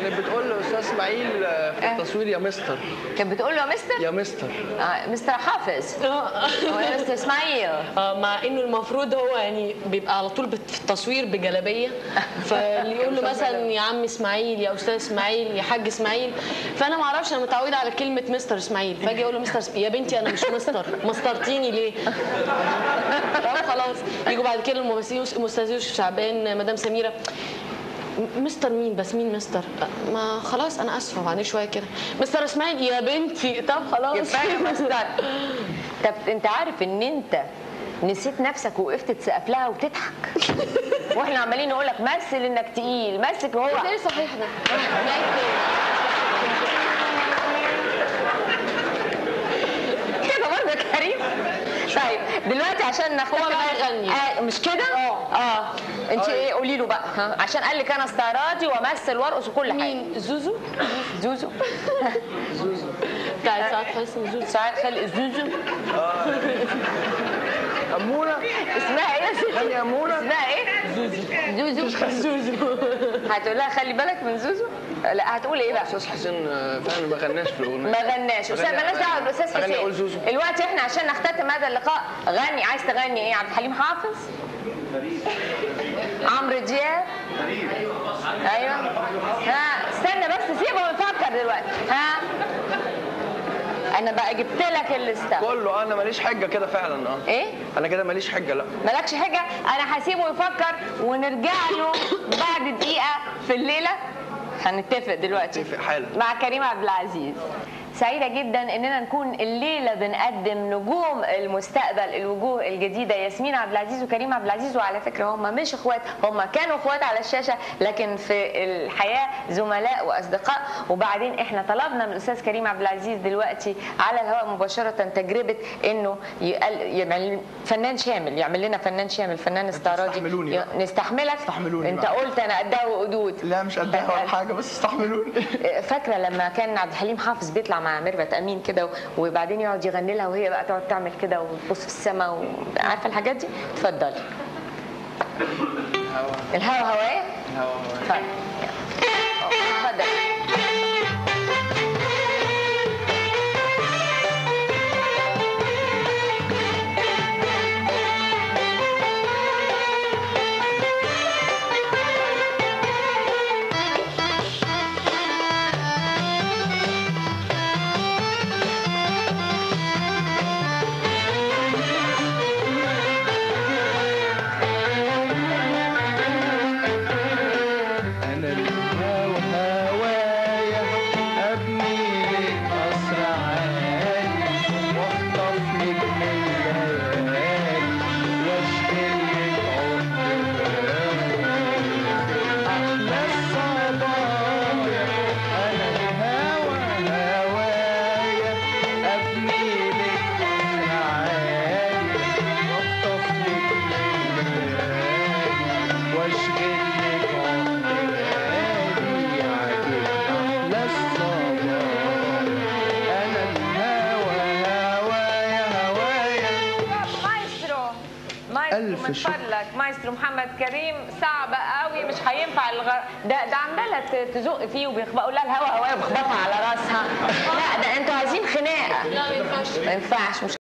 كانت بتقول لاستاذ اسماعيل آه، في التصوير يا مستر كانت بتقول له يا مستر يا مستر آه مستر حافظ هو يا مستر اسماعيل آه، مع انه المفروض هو يعني بيبقى على طول بت- في التصوير بجلابيه فاللي يقول له مثلا يا عم اسماعيل يا استاذ اسماعيل يا حاج اسماعيل فانا ما اعرفش انا متعوده على كلمه مستر اسماعيل فاجي اقول له مستر اسماعيل. يا بنتي انا مش مستر مسترتيني ليه؟ طب خلاص يجوا بعد كده الممثلين استاذ يوسف شعبان مدام سميره م- مستر مين بس مين مستر ما خلاص انا اسفه وبعدين شويه كده مستر اسماعيل يا بنتي طب خلاص كفايه يا مستر طب انت عارف ان انت نسيت نفسك ووقفت تسقف لها وتضحك واحنا عمالين نقول لك مثل انك تقيل مثل وهو ايه صحيح ده؟ كده برضه يا كريم طيب دلوقتي عشان نختم هو بقى يغني. آه مش كده؟ اه انت ايه قولي له بقى ها عشان قال لك انا استعراضي وامثل وارقص وكل حاجه مين زوزو زوزو بتاع سعاد حسني زوزو سعاد خلق زوزو امونه اسمها ايه يا ستي؟ غني يا أمونة. اسمها ايه؟ زوزو زوزو زوزو هتقول لها خلي بالك من زوزو؟ لا هتقول ايه بقى؟ استاذ حسين آه، فعلا ما غناش في الاغنيه ما غناش استاذ غني- مالناش دعوه بالاستاذ غني أقول حسين زوزو. دلوقتي احنا عشان نختتم هذا اللقاء غني عايز تغني ايه عبد الحليم حافظ عمرو دياب ايوه ها استنى بس سيبه ويفكر دلوقتي ها انا بقى جبت لك الليسته كله انا ماليش حجه كده فعلا اه ايه انا كده ماليش حجه لا مالكش حاجه انا هسيبه يفكر ونرجع له بعد دقيقه في الليله هنتفق دلوقتي نتفق حالا. مع كريم عبد العزيز سعيدة جدا اننا نكون الليلة بنقدم نجوم المستقبل الوجوه الجديدة ياسمين عبد العزيز وكريم عبد العزيز وعلى فكرة هم مش اخوات هم كانوا اخوات على الشاشة لكن في الحياة زملاء واصدقاء وبعدين احنا طلبنا من الاستاذ كريم عبد العزيز دلوقتي على الهواء مباشرة تجربة انه يقل يعمل فنان شامل يعمل لنا فنان شامل فنان استعراضي تستحملوني ي- بقى. نستحملك استحملوني انت بقى. قلت انا قدها وقدود لا مش قدها ولا حاجه بس استحملوني فاكره لما كان عبد الحليم حافظ بيطلع مع ميرفت امين كده وبعدين يقعد يغني لها وهي بقى تقعد تعمل كده وتبص في السماء عارفه الحاجات دي اتفضلي الهوا هوايه اتفضل اتفضل انا الهوى هوايا ابني لك قصر عالي واخطف لك من الليالي واشكل لك عمر احلى الصبايا انا الهوى هوايا ابني لك قصر عالي واخطف لك من الليالي واشغل لك عمري غالي عليك احلى الصبايا انا الهوى هوايا هوايا مايسترو مايسترو ألف من شكر. فضلك مايسترو محمد كريم صعب قوي مش هينفع الغ... ده ده عماله ت- تزق فيه وبيخبقوا لها الهوا هوايه وبيخبطها على راسها لا ده انتوا عايزين خناقه لا ما ينفعش ما ينفعش مش